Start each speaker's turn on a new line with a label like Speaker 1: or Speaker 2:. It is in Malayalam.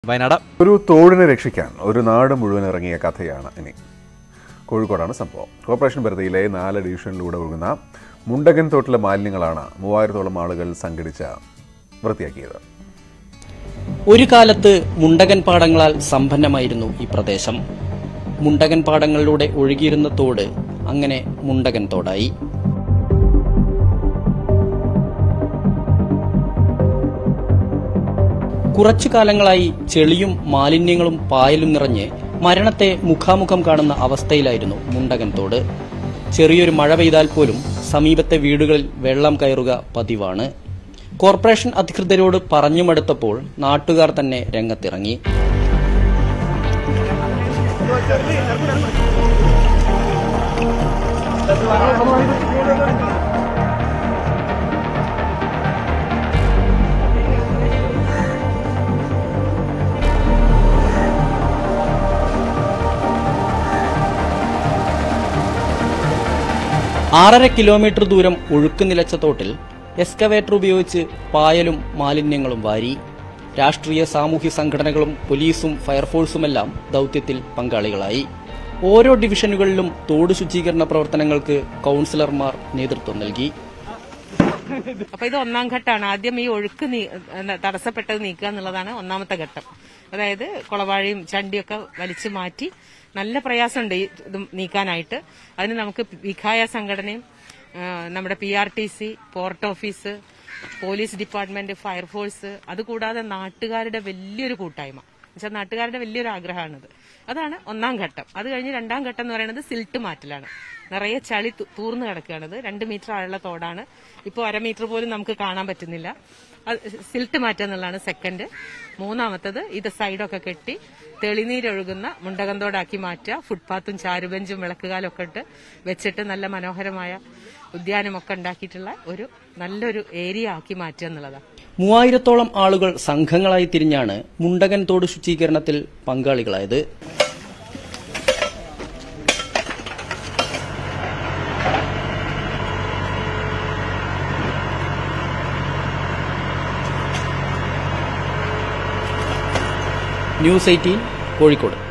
Speaker 1: വയനാട്
Speaker 2: ഒരു തോടിനെ രക്ഷിക്കാൻ ഒരു നാട് മുഴുവൻ ഇറങ്ങിയ കഥയാണ് ഇനി കോഴിക്കോടാണ് സംഭവം കോർപ്പറേഷൻ പരിധിയിലെ നാല് ഡിവിഷനിലൂടെ ഒഴുകുന്ന മുണ്ടകൻ തോട്ടിലെ മാലിന്യങ്ങളാണ് മൂവായിരത്തോളം ആളുകൾ സംഘടിച്ച് വൃത്തിയാക്കിയത്
Speaker 3: ഒരു കാലത്ത് മുണ്ടകൻ പാടങ്ങളാൽ സമ്പന്നമായിരുന്നു ഈ പ്രദേശം മുണ്ടകൻ പാടങ്ങളിലൂടെ ഒഴുകിയിരുന്ന തോട് അങ്ങനെ മുണ്ടകൻ തോടായി കുറച്ചു കാലങ്ങളായി ചെളിയും മാലിന്യങ്ങളും പായലും നിറഞ്ഞ് മരണത്തെ മുഖാമുഖം കാണുന്ന അവസ്ഥയിലായിരുന്നു മുണ്ടകൻ തോട് ചെറിയൊരു മഴ പെയ്താൽ പോലും സമീപത്തെ വീടുകളിൽ വെള്ളം കയറുക പതിവാണ് കോർപ്പറേഷൻ അധികൃതരോട് പറഞ്ഞു മടുത്തപ്പോൾ നാട്ടുകാർ തന്നെ രംഗത്തിറങ്ങി ആറര കിലോമീറ്റർ ദൂരം ഒഴുക്ക് നിലച്ച തോട്ടിൽ എസ്കവേറ്റർ ഉപയോഗിച്ച് പായലും മാലിന്യങ്ങളും വാരി രാഷ്ട്രീയ സാമൂഹ്യ സംഘടനകളും പോലീസും ഫയർഫോഴ്സുമെല്ലാം ദൌത്യത്തിൽ പങ്കാളികളായി ഓരോ ഡിവിഷനുകളിലും തോട് ശുചീകരണ പ്രവർത്തനങ്ങൾക്ക് കൌൺസിലർമാർ നേതൃത്വം നൽകി
Speaker 4: അപ്പൊ ഇത് ഒന്നാം ഘട്ടമാണ് ആദ്യം ഈ ഒഴുക്ക് നീ- എന്താ, തടസ്സപ്പെട്ടത് നീക്കുക എന്നുള്ളതാണ് ഒന്നാമത്തെ ഘട്ടം അതായത് കുളവാഴിയും ചണ്ടിയൊക്കെ വലിച്ചു മാറ്റി നല്ല പ്രയാസമുണ്ട് ഈ ഇത് നീക്കാനായിട്ട് അതിന് നമുക്ക് വിഖായ സംഘടനയും ആ, നമ്മുടെ P R T C port office police department fire force അതുകൂടാതെ നാട്ടുകാരുടെ വലിയൊരു കൂട്ടായ്മ എന്നുവെച്ചാൽ നാട്ടുകാരുടെ വലിയൊരു ആഗ്രഹമാണിത് അതാണ് ഒന്നാം ഘട്ടം അത് കഴിഞ്ഞ് രണ്ടാം ഘട്ടം എന്ന് പറയുന്നത് സിൽട്ട് മാറ്റലാണ് നിറയെ ചളി തു- തൂർന്ന് കിടക്കുകയാണത് രണ്ട് മീറ്റർ ആഴമുള്ള തോടാണ് ഇപ്പോൾ അര മീറ്റർ പോലും നമുക്ക് കാണാൻ പറ്റുന്നില്ല അത് സിൽട്ട് മാറ്റുക എന്നുള്ളതാണ് സെക്കൻഡ് മൂന്നാമത്തത് ഇത് സൈഡൊക്കെ കെട്ടി തെളിനീരൊഴുകുന്ന മുണ്ടകന്തോടാക്കി മാറ്റുക ഫുട്പാത്തും ചാരുബെഞ്ചും വിളക്കുകാലും ഒക്കെ ഇട്ട് വെച്ചിട്ട് നല്ല മനോഹരമായ ഉദ്യാനമൊക്കെ ഉണ്ടാക്കിയിട്ടുള്ള ഒരു നല്ലൊരു ഏരിയ ആക്കി മാറ്റുക എന്നുള്ളതാണ്
Speaker 3: മൂവായിരത്തോളം ആളുകൾ സംഘങ്ങളായി തിരിഞ്ഞാണ് മുണ്ടകൻ തോട് ശുചീകരണത്തിൽ പങ്കാളികളായത് ന്യൂസ് എയ്റ്റീൻ കോഴിക്കോട്